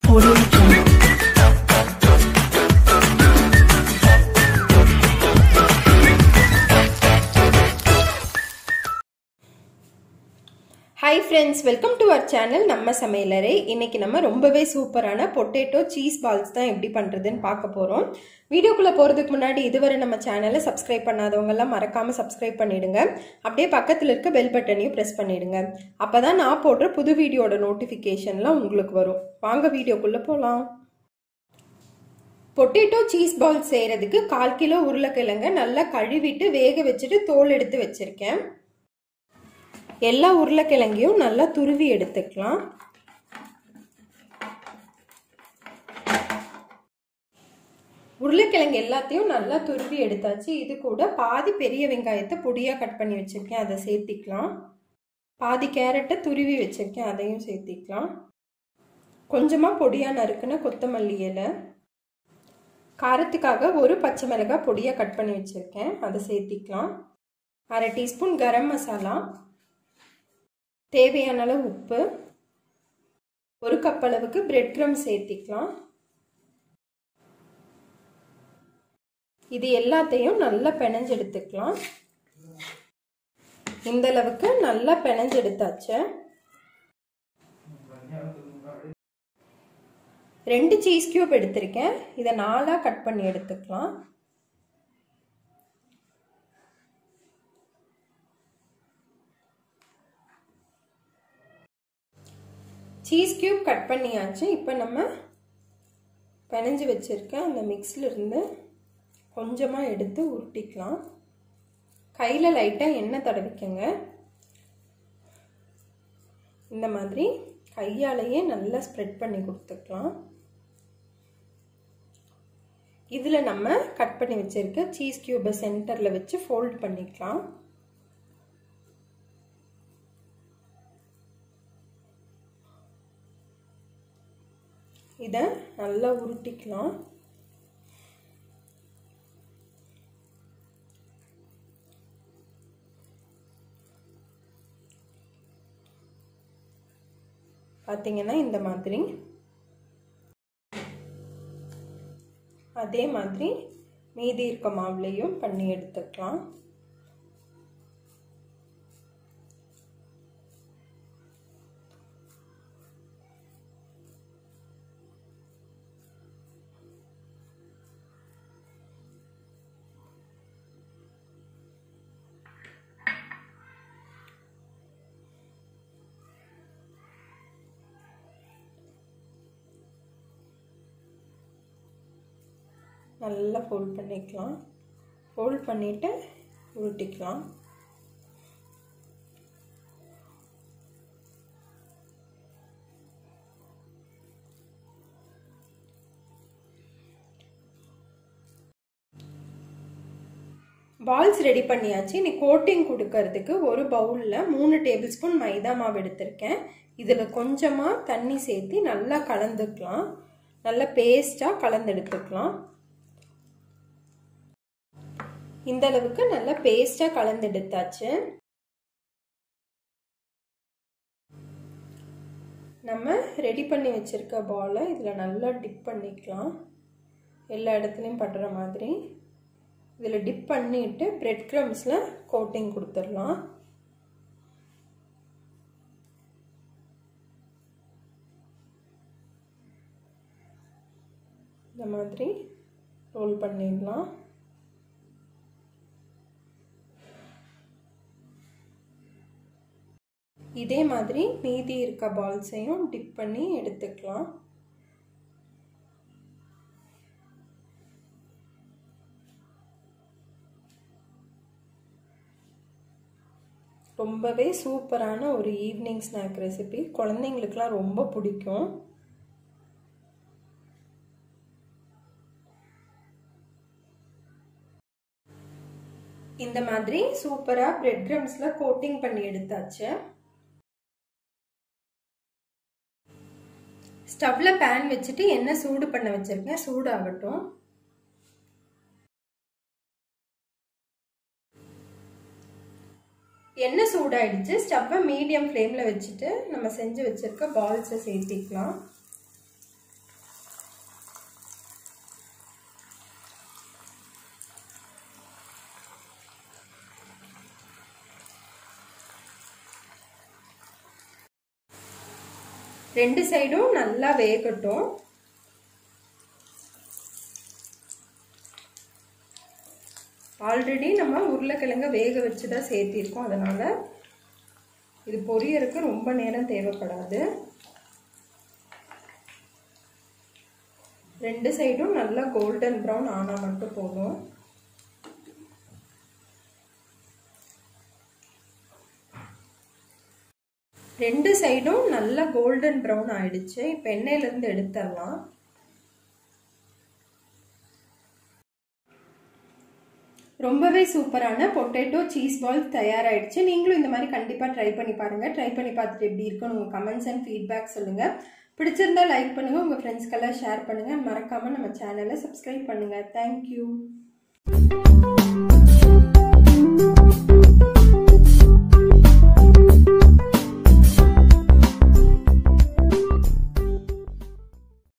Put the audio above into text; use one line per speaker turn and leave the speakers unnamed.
Audio Jungle.
Hi friends welcome to our channel நம்ம சமையலறை இன்னைக்கு நம்ம ரொம்பவே சூப்பரான பொட்டேட்டோ சீஸ் பால்ஸ் தான் எப்படி பண்ணுறதுன்னு பார்க்க போகிறோம் வீடியோக்குள்ளே போகிறதுக்கு முன்னாடி இதுவரை நம்ம சேனலை சப்ஸ்கிரைப் பண்ணாதவங்கெல்லாம் மறக்காமல் சப்ஸ்கிரைப் பண்ணிடுங்க அப்படியே பக்கத்தில் இருக்க பெல் பட்டனையும் ப்ரெஸ் பண்ணிடுங்க அப்போ தான் நான் போடுற புது வீடியோட நோட்டிஃபிகேஷன்லாம் உங்களுக்கு வரும் வாங்க வீடியோக்குள்ளே போகலாம் பொட்டேட்டோ சீஸ் பால் செய்கிறதுக்கு கால் கிலோ உருளைக்கிழங்க நல்லா கழுவிட்டு வேக வச்சுட்டு தோல் எடுத்து வச்சுருக்கேன் எல்லா உருளைக்கிழங்கையும் நல்லா துருவி எடுத்துக்கலாம் உருளைக்கிழங்கு எல்லாத்தையும் நல்லா துருவி எடுத்தாச்சு இது கூட பாதி பெரிய வெங்காயத்தை பொடியாக கட் பண்ணி வச்சுருக்கேன் அதை சேர்த்திக்கலாம் பாதி கேரட்டை துருவி வச்சுருக்கேன் அதையும் சேர்த்திக்கலாம் கொஞ்சமாக பொடியாக நறுக்குன கொத்தமல்லி இலை காரத்துக்காக ஒரு பச்சை மிளகாய் பொடியாக கட் பண்ணி வச்சுருக்கேன் அதை சேர்த்திக்கலாம் அரை டீஸ்பூன் கரம் மசாலா தேவையான அளவு உப்பு ஒரு கப் அளவுக்கு பிரெட் க்ரம் சேர்த்திக்கலாம் இது எல்லாத்தையும் நல்லா பிணைஞ்செடுத்துக்கலாம் இந்த அளவுக்கு நல்லா பிணைஞ்செடுத்தாச்சு ரெண்டு சீஸ் கியூப் எடுத்திருக்கேன் இதை நாலாக கட் பண்ணி எடுத்துக்கலாம் சீஸ் கியூப் கட் பண்ணியாச்சு இப்போ நம்ம பிணைஞ்சு வச்சுருக்க அந்த மிக்ஸிலிருந்து கொஞ்சமாக எடுத்து உருட்டிக்கலாம் கையில் லைட்டாக எண்ணெய் தடவிக்கங்க இந்த மாதிரி கையாலேயே நல்லா ஸ்ப்ரெட் பண்ணி கொடுத்துக்கலாம் இதில் நம்ம கட் பண்ணி வச்சுருக்க சீஸ் கியூபை சென்டரில் வச்சு ஃபோல்ட் பண்ணிக்கலாம் இதை நல்லா உருட்டிக்கலாம் பார்த்தீங்கன்னா இந்த மாதிரி அதே மாதிரி மீதி இருக்க மாவுலையும் பண்ணி எடுத்துக்கலாம் நல்லா ஃபோல்ட் பண்ணிக்கலாம் ஃபோல்ட் பண்ணிவிட்டு உருட்டிக்கலாம் பால்ஸ் ரெடி பண்ணியாச்சு இனி கோட்டிங் கொடுக்கறதுக்கு ஒரு பவுலில் மூணு டேபிள் ஸ்பூன் மைதா மாவு எடுத்திருக்கேன் இதில் கொஞ்சமாக தண்ணி சேர்த்து நல்லா கலந்துக்கலாம் நல்லா பேஸ்ட்டாக கலந்து எடுத்துக்கலாம் இந்த அளவுக்கு நல்லா பேஸ்டா கலந்து எடுத்தாச்சு நம்ம ரெடி பண்ணி வச்சிருக்க பாலை இதில் நல்லா டிப் பண்ணிக்கலாம் எல்லா இடத்துலையும் படுற மாதிரி இதில் டிப் பண்ணிட்டு பிரெட் க்ரம்ஸில் கோட்டிங் கொடுத்துடலாம் இந்த மாதிரி ரோல் பண்ணிடலாம் இதே மாதிரி மீதி இருக்க பால்ஸையும் டிப் பண்ணி எடுத்துக்கலாம் ரொம்பவே சூப்பரான ஒரு ஈவினிங் ஸ்நாக் ரெசிபி குழந்தைங்களுக்குலாம் ரொம்ப பிடிக்கும் இந்த மாதிரி சூப்பராக பிரெட் க்ரம்ஸில் கோட்டிங் பண்ணி எடுத்தாச்சு ஸ்டவ்ல பேன் வச்சுட்டு எண்ணெய் சூடு பண்ண வச்சிருக்கேன் சூடாகட்டும் எண்ணெய் சூடாயிடுச்சு ஸ்டவ்வை மீடியம் ஃப்ளேமில் வச்சுட்டு நம்ம செஞ்சு வச்சுருக்க பால்ஸை சேர்த்திக்கலாம் ரெண்டு சைடும் நல்லா வேகட்டும் ஆல்ரெடி நம்ம உருளைக்கிழங்க வேக வச்சு தான் சேர்த்திருக்கோம் அதனால் இது பொரியறதுக்கு ரொம்ப நேரம் தேவைப்படாது ரெண்டு சைடும் நல்லா கோல்டன் ப்ரௌன் ஆனால் மட்டும் போதும் ரெண்டு சைடும் நல்லா கோல்டன் ப்ரௌன் ஆயிடுச்சு இப்போ எண்ணெயிலேருந்து எடுத்துடலாம் ரொம்பவே சூப்பரான பொட்டேட்டோ சீஸ் பால் தயாராகிடுச்சு நீங்களும் இந்த மாதிரி கண்டிப்பாக ட்ரை பண்ணி பாருங்கள் ட்ரை பண்ணி பார்த்துட்டு எப்படி இருக்குன்னு உங்கள் கமெண்ட்ஸ் அண்ட் ஃபீட்பேக் சொல்லுங்கள் பிடிச்சிருந்தா லைக் பண்ணுங்கள் உங்கள் ஃப்ரெண்ட்ஸ்க்கெல்லாம் ஷேர் பண்ணுங்கள் மறக்காமல் நம்ம சேனலை சப்ஸ்கிரைப் பண்ணுங்கள் தேங்க்யூ